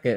അവർക്ക്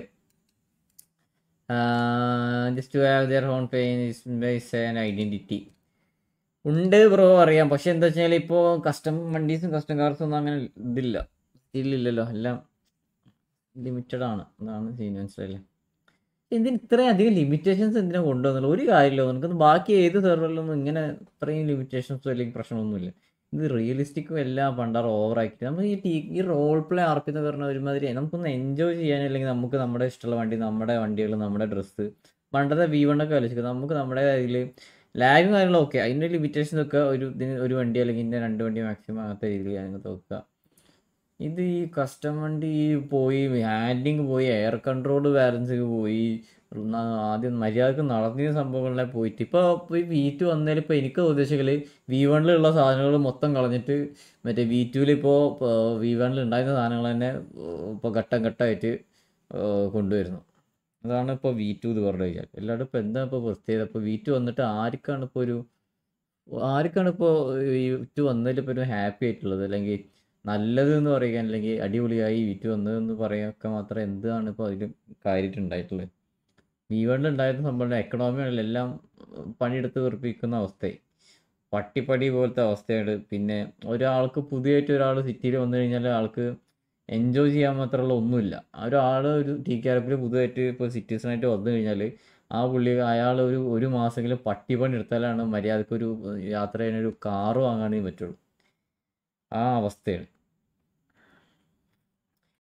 just to have their own fan base and identity ഉണ്ട് bro അറിയാം പക്ഷെ എന്താ വെച്ചാൽ ഇപ്പോൾ കസ്റ്റം വണ്ടീസും കസ്റ്റം കാർസും ഒന്നും അങ്ങനെ ഇതില്ല ഇല്ലല്ലോ എല്ലാം ലിമിറ്റഡ് ആണ് അതാണ് സീൻ മനസ്സിലായില്ലേ എന്തിന് ഇത്രയും അധികം ലിമിറ്റേഷൻസ് എന്തിനാ കൊണ്ടുവന്നുള്ളൂ ഒരു കാര്യമില്ല നമുക്കൊന്ന് ബാക്കി ഏത് സെർവറിലൊന്നും ഇങ്ങനെ ഇത്രയും ലിമിറ്റേഷൻസോ അല്ലെങ്കിൽ പ്രശ്നമൊന്നുമില്ല ഇത് റിയലിസ്റ്റിക്കും എല്ലാം പണ്ടാറ് ഓവറാക്കിയിട്ട് നമ്മൾ ഈ ടീ ഈ റോൾ പ്ലേ ആർപ്പി എന്ന് പറഞ്ഞ ഒരുമാതിരി നമുക്കൊന്ന് എൻജോയ് ചെയ്യാൻ അല്ലെങ്കിൽ നമുക്ക് നമ്മുടെ ഇഷ്ടമുള്ള വണ്ടി നമ്മുടെ വണ്ടികൾ നമ്മുടെ ഡ്രസ്സ് പണ്ടത്തെ വി വണ്ണൊക്കെ ആലോചിക്കുക നമുക്ക് നമ്മുടെ ഇതിൽ ലാഗും കാര്യങ്ങളും ഓക്കെ അതിൻ്റെ ലിമിറ്റേഷൻസ് ഒക്കെ ഒരു ഇതിന് ഒരു വണ്ടി അല്ലെങ്കിൽ ഇതിൻ്റെ രണ്ട് വണ്ടി മാക്സിമം അങ്ങനത്തെ രീതിയിൽ അതിനകത്ത് വെക്കുക ഇത് ഈ കസ്റ്റം വണ്ടി പോയി ഹാൻഡിങ് പോയി എയർ കൺട്രോൾ ബാലൻസ് പോയി ന- ആദ്യം മര്യാദക്ക് നടന്നിയ സംഭവങ്ങളിലെ പോയിട്ട് ഇപ്പോൾ ഈ വി ടു വന്നതിൽ ഇപ്പോൾ എനിക്ക് ഉദ്ദേശിക്കൽ വി വണ്ണിലുള്ള സാധനങ്ങൾ മൊത്തം കളഞ്ഞിട്ട് മറ്റേ വി ടുവിൽ ഇപ്പോൾ വി വണ്ണിൽ ഉണ്ടായിരുന്ന സാധനങ്ങൾ തന്നെ ഇപ്പോൾ ഘട്ടം ഘട്ടമായിട്ട് കൊണ്ടുവരുന്നു അതാണ് ഇപ്പോൾ വി ടു എന്ന് പറഞ്ഞു കഴിഞ്ഞാൽ എല്ലാവരും ഇപ്പോൾ എന്താ ഇപ്പോൾ പ്രത്യേകത ഇപ്പോൾ വി ടു വന്നിട്ട് ആർക്കാണ് ഇപ്പോൾ ഒരു ആർക്കാണ് ഇപ്പോൾ ഈ വിറ്റ് വന്നതിൽ ഇപ്പോൾ ഒരു ഹാപ്പി ആയിട്ടുള്ളത് അല്ലെങ്കിൽ നല്ലത് എന്ന് പറയുക അല്ലെങ്കിൽ അടിപൊളിയായി വിറ്റ് വന്നതെന്ന് പറയാനൊക്കെ മാത്രം എന്താണ് ഇപ്പോൾ അതിൽ കാര്യമായിട്ട് ഉണ്ടായിട്ടുള്ളത് വി വണ്ണിൽ ഉണ്ടായിരുന്ന സംഭവം എക്കണോമി ആണെങ്കിൽ എല്ലാം പണിയെടുത്ത് വെറുപ്പിക്കുന്ന അവസ്ഥയായി പട്ടിപ്പടി പോലത്തെ അവസ്ഥയാണ് പിന്നെ ഒരാൾക്ക് പുതിയതായിട്ട് ഒരാൾ സിറ്റിയിൽ വന്നു കഴിഞ്ഞാൽ ആൾക്ക് എൻജോയ് ചെയ്യാൻ മാത്രമുള്ള ഒന്നുമില്ല ആ ഒരാൾ ഒരു ടി ക്യാരപ്പിൽ പുതുതായിട്ട് ഇപ്പോൾ സിറ്റിസണായിട്ട് വന്നു കഴിഞ്ഞാൽ ആ പുള്ളി അയാൾ ഒരു ഒരു മാസമെങ്കിലും പട്ടിപ്പണി എടുത്താലാണ് മര്യാദക്ക് ഒരു യാത്ര ചെയ്യാൻ ഒരു കാറ് വാങ്ങാനേ പറ്റുള്ളൂ ആ അവസ്ഥയാണ്